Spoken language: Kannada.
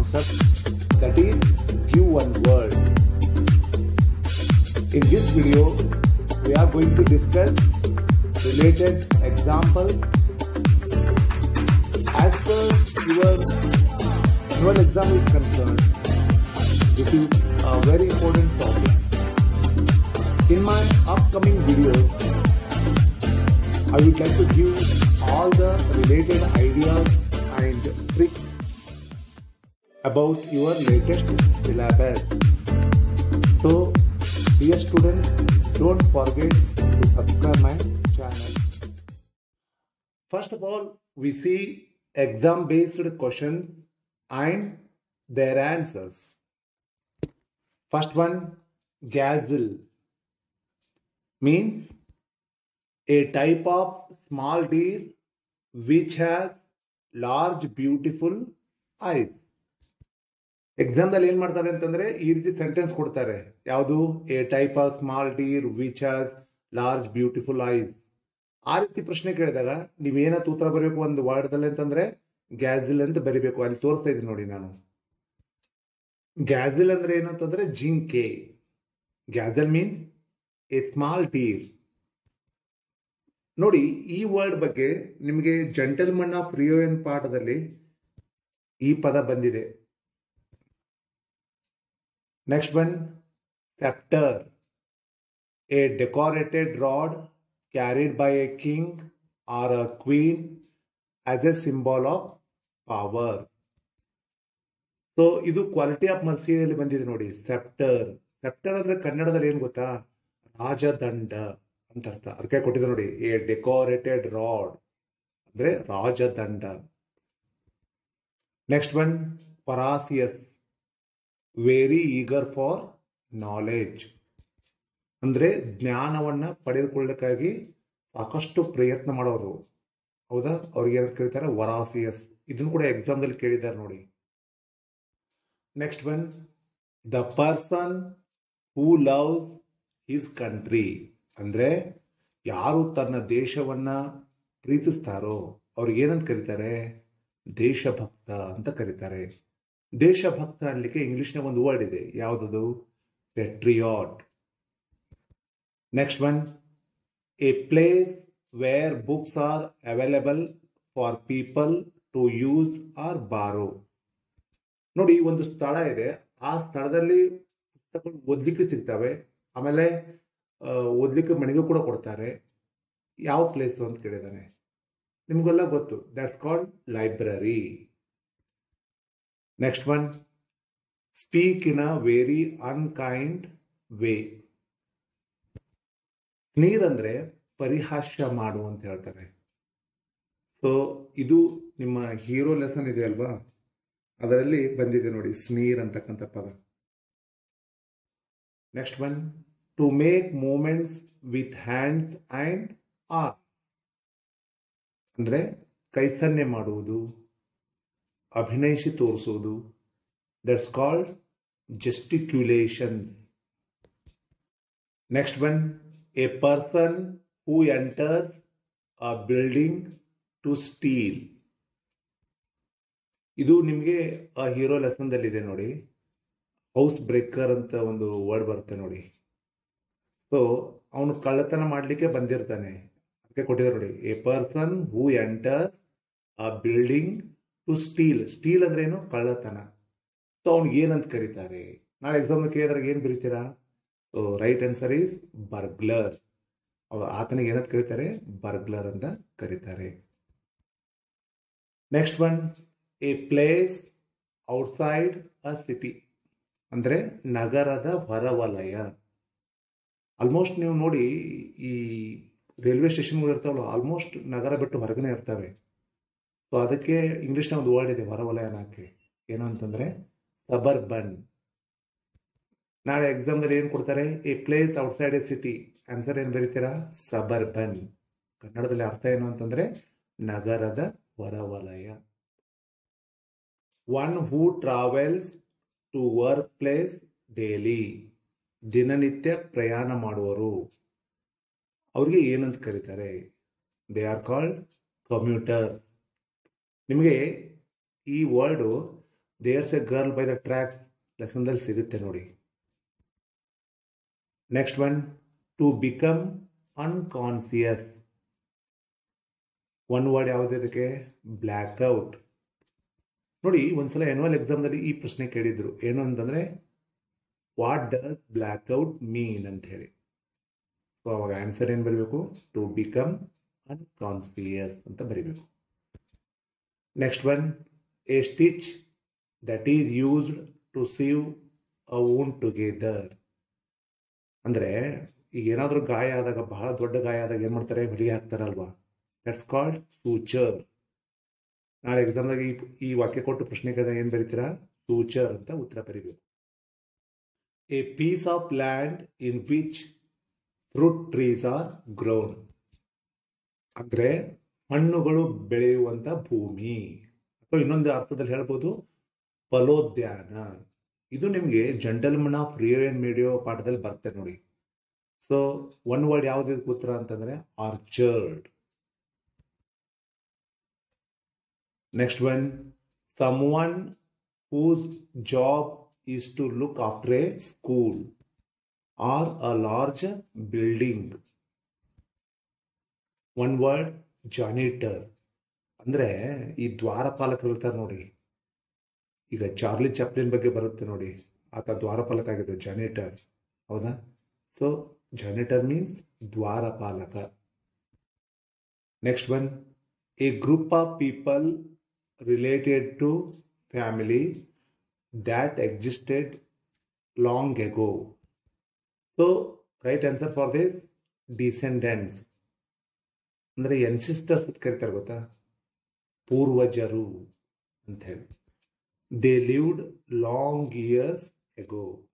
concept that is give one word. In this video, we are going to discuss related examples as per your annual exam is concerned. This is a very important topic. In my upcoming videos, I would like to give all the related ideas and tricks about your latest syllabus. So, dear students, don't forget to subscribe my channel. First of all, we see exam based questions and their answers. First one, gazelle means a type of small deer which has large beautiful eyes ಎಕ್ಸಾಮ್ದಲ್ಲಿ ಏನ್ ಮಾಡ್ತಾರೆ ಅಂತಂದ್ರೆ ಈ ರೀತಿ ಸೆಂಟೆನ್ಸ್ ಕೊಡ್ತಾರೆ ಯಾವುದು a type of small deer which has large beautiful eyes ಆ ರೀತಿ ಪ್ರಶ್ನೆ ಕೇಳಿದಾಗ ನೀವೇನತ್ ಉತ್ತರ ಬರಬೇಕು ಒಂದು ವರ್ಡ್ದಲ್ಲಿ ಅಂತಂದ್ರೆ ಗ್ಯಾಸಿಲ್ ಅಂತ ಬರಿಬೇಕು ಅಲ್ಲಿ ತೋರಿಸ್ತಾ ಇದ್ದೀನಿ ನೋಡಿ ನಾನು ಗ್ಯಾಸಿಲ್ ಅಂದ್ರೆ ಏನಂತಂದ್ರೆ ಜಿಂಕೆ gazelle means a small deer ನೋಡಿ ಈ ವರ್ಡ್ ಬಗ್ಗೆ ನಿಮಗೆ ಜಂಟಲ್ಮನ್ ಆಫ್ ರಿಯೋಯನ್ ಪಾಠದಲ್ಲಿ ಈ ಪದ ಬಂದಿದೆ next one sceptre a decorated rod carried by a king or a queen as a symbol of power so ಇದು ಕ್ವಾಲಿಟಿ ಆಫ್ ಮರ್ಸಿಯಲ್ಲಿ ಬಂದಿದೆ ನೋಡಿ ಸೆಪ್ಟರ್ ಸೆಪ್ಟರ್ ಅಂದ್ರೆ ಕನ್ನಡದಲ್ಲಿ ಏನ್ ಗೊತ್ತಾ ರಾಜದಂಡ ಅಂತ ಅರ್ಥ ಅದಕ್ಕೆ ಕೊಟ್ಟಿದೆ ನೋಡಿ ಎ ಡೆಕೋರೇಟೆಡ್ ರಾಡ್ ಅಂದ್ರೆ ರಾಜದಂಡ next one voracious very eager for knowledge ಅಂದ್ರೆ ಜ್ಞಾನವನ್ನ ಪಡೆದುಕೊಳ್ಳಕ್ಕಾಗಿ ಸಾಕಷ್ಟು ಪ್ರಯತ್ನ ಮಾಡೋರು ಹೌದಾ ಅವ್ರಿಗೆ ಏನಂತ ಕರೀತಾರೆ ವರಾಸಿಯಸ್ ಇದನ್ನು ಕೂಡ ಎಕ್ಸಾಮ್ದಲ್ಲಿ ಕೇಳಿದ್ದಾರೆ ನೋಡಿ next one the person who loves his country ಅಂದ್ರೆ ಯಾರು ತನ್ನ ದೇಶವನ್ನ ಪ್ರೀತಿಸ್ತಾರೋ ಅವ್ರಿಗೆ ಏನಂತ ಕರೀತಾರೆ ದೇಶಭಕ್ತ ಅಂತ ಕರೀತಾರೆ ದೇಶಭಕ್ತ ಅನ್ಲಿಕ್ಕೆ ಇಂಗ್ಲಿಷ್ನ ಒಂದು ವರ್ಡ್ ಇದೆ ಯಾವುದದು patriot next one a place where books are available for people to use or borrow ನೋಡಿ ಒಂದು ಸ್ಥಳ ಇದೆ ಆ ಸ್ಥಳದಲ್ಲಿ ಪುಸ್ತಕಗಳು ಓದ್ಲಿಕ್ಕೆ ಸಿಗ್ತವೆ ಆಮೇಲೆ ಓದ್ಲಿಕ್ಕೆ ಮನೆಗೂ ಕೂಡ ಕೊಡ್ತಾರೆ ಯಾವ ಪ್ಲೇಸ್ ಅಂತ ಕೇಳಿದಾನೆ ನಿಮಗೆಲ್ಲ ಗೊತ್ತು that's called library next one speak in a very unkind way ನೀರಂದ್ರೆ ಪರಿಹಾಸ್ಯ ಮಾಡು ಅಂತ ಹೇಳ್ತಾರೆ ಸೊ ಇದು ನಿಮ್ಮ ಹೀರೋ ಲೆಸನ್ ಇದೆ ಅಲ್ವಾ ಅದರಲ್ಲಿ ಬಂದಿದೆ ನೋಡಿ ಸ್ನೀರ್ ಅಂತಕ್ಕಂಥ ಪದ next one to make movements with hand and or ಅಂದ್ರೆ ಕೈತನ್ಯ ಮಾಡುವುದು ಅಭಿನಯಿಸಿ ತೋರಿಸುವುದು that's called gesticulation next one a person who enters a building to steal ಇದು ನಿಮಗೆ ಆ ಹೀರೋ ಲೆಸನ್ದಲ್ಲಿದೆ ನೋಡಿ ಹೌಸ್ ಬ್ರೇಕರ್ ಅಂತ ಒಂದು ವರ್ಡ್ ಬರುತ್ತೆ ನೋಡಿ ಸೊ ಅವನು ಕಳ್ಳತನ ಮಾಡಲಿಕ್ಕೆ ಬಂದಿರ್ತಾನೆ ಅದಕ್ಕೆ ಕೊಟ್ಟಿದ್ದಾರೆ ನೋಡಿ a person who enter a building to steal steal ಅಂದ್ರೆ ಏನು ಕಳ್ಳತನ ಸೊ ಅವ್ನಿಗೆ ಏನಂತ ಕರೀತಾರೆ ನಾಳೆ ಎಕ್ಸಾಮ್ ಕೇಳಿದಾಗ ಏನು ಬರೀತೀರಾ so right answer is burglar ಆತನಿಗೆ ಏನಂತ ಕರೀತಾರೆ ಬರ್ಗ್ಲರ್ ಅಂತ ಕರೀತಾರೆ next one a place outside a city ಅಂದ್ರೆ ನಗರದ ಹೊರವಲಯ ಆಲ್ಮೋಸ್ಟ್ ನೀವು ನೋಡಿ ಈ ರೈಲ್ವೆ ಸ್ಟೇಷನ್ಗಳು ಇರ್ತಾವಲ್ಲ ಆಲ್ಮೋಸ್ಟ್ ನಗರ ಬಿಟ್ಟು ಹೊರಗನೆ ಇರ್ತವೆ ಸೊ ಅದಕ್ಕೆ ಇಂಗ್ಲಿಷ್ನ ಒಂದು ವರ್ಡ್ ಇದೆ ಹೊರವಲಯ ಅನ್ನಕ್ಕೆ ಏನು ಅಂತಂದ್ರೆ ಸಬರ್ಬನ್ ನಾಳೆ ಎಕ್ಸಾಮ್ದಲ್ಲಿ ಏನು ಕೊಡ್ತಾರೆ a place outside a city answer ಏನು ಬರೀತೀರಾ ಸಬರ್ಬನ್ ಕನ್ನಡದಲ್ಲಿ ಅರ್ಥ ಏನು ಅಂತಂದ್ರೆ ನಗರದ ಹೊರವಲಯ one who travels to work place daily ದಿನನಿತ್ಯ ಪ್ರಯಾಣ ಮಾಡುವರು ಅವ್ರಿಗೆ ಏನಂತ ಕರೀತಾರೆ ದೇ ಆರ್ ಕಾಲ್ಡ್ ಕಮ್ಯೂಟರ್ ನಿಮಗೆ ಈ word there's a girl by the track ಲೆಸನ್ದಲ್ಲಿ ಸಿಗುತ್ತೆ ನೋಡಿ next one to become unconscious one word ಯಾವುದು ಇದಕ್ಕೆ ಬ್ಲ್ಯಾಕ್ ಔಟ್ ನೋಡಿ ಒಂದ್ಸಲ ಎನ್ಯುವಲ್ ಎಕ್ಸಾಮ್ನಲ್ಲಿ ಈ ಪ್ರಶ್ನೆ ಕೇಳಿದ್ರು ಏನು ಅಂತಂದ್ರೆ what does black out mean ಅಂತ ಹೇಳಿ ಸೊ ಅವಾಗ ಆನ್ಸರ್ ಏನು ಬರೀಬೇಕು ಟು ಬಿಕಮ್ ಅನ್ಕಾನ್ಸಿಯಸ್ ಅಂತ ಬರೀಬೇಕು next one a stitch that is used to sew a wound together ಅಂದರೆ ಈಗ ಏನಾದರೂ ಗಾಯ ಆದಾಗ ಬಹಳ ದೊಡ್ಡ ಗಾಯ ಆದಾಗ ಏನು ಮಾಡ್ತಾರೆ ಹೊಲಿಗೆ ಹಾಕ್ತಾರಲ್ವಾ ದಟ್ಸ್ ಕಾಲ್ಡ್ ಸೂಚರ್ ನಾಳೆ ಎಕ್ಸಾಮ್ದಾಗ ಈ ಈ ವಾಕ್ಯ ಕೊಟ್ಟು ಪ್ರಶ್ನೆ ಕೇಳಿದಾಗ ಏನು ಬರೀತೀರಾ ಸೂಚರ್ ಅಂತ ಉತ್ತರ ಬರೀಬೇಕು a piece of land in which fruit trees are ground ಅಂದರೆ ಹಣ್ಣುಗಳು ಬೆಳೆಯುವಂಥ ಭೂಮಿ ಅಥವಾ ಇನ್ನೊಂದು ಅರ್ಥದಲ್ಲಿ ಹೇಳ್ಬೋದು ಫಲೋದ್ಯಾನ ಇದು ನಿಮಗೆ Gentleman of Rio and Medio ಪಾಠದಲ್ಲಿ ಬರುತ್ತೆ ನೋಡಿ ಸೊ ಒನ್ ವರ್ಡ್ ಯಾವ್ದು ಉತ್ತರ ಅಂತಂದ್ರೆ orchard next one someone whose job is to look after a school or a large building one word janitor ಅಂದ್ರೆ ಈ ದ್ವಾರಪಾಲಕರು ಇರ್ತಾರೆ ನೋಡಿ ಈಗ ಚಾರ್ಲಿ ಚಾಪ್ಲಿನ್ ಬಗ್ಗೆ ಬರುತ್ತೆ ನೋಡಿ ಆತ ದ್ವಾರಪಾಲಕ ಆಗಿದೆ ಜಾನಿಟರ್ ಹೌದಾ ಸೊ ಜಾನಿಟರ್ ಮೀನ್ಸ್ ದ್ವಾರಪಾಲಕ next one a group of people related to family that existed long ago so right answer for this descendants ಅಂದರೆ ಎನ್ಸಿಸ್ಟರ್ಸ್ ಕರೀತಾರೆ ಗೊತ್ತಾ ಪೂರ್ವಜರು ಅಂತ ಹೇಳಿ they lived long years ago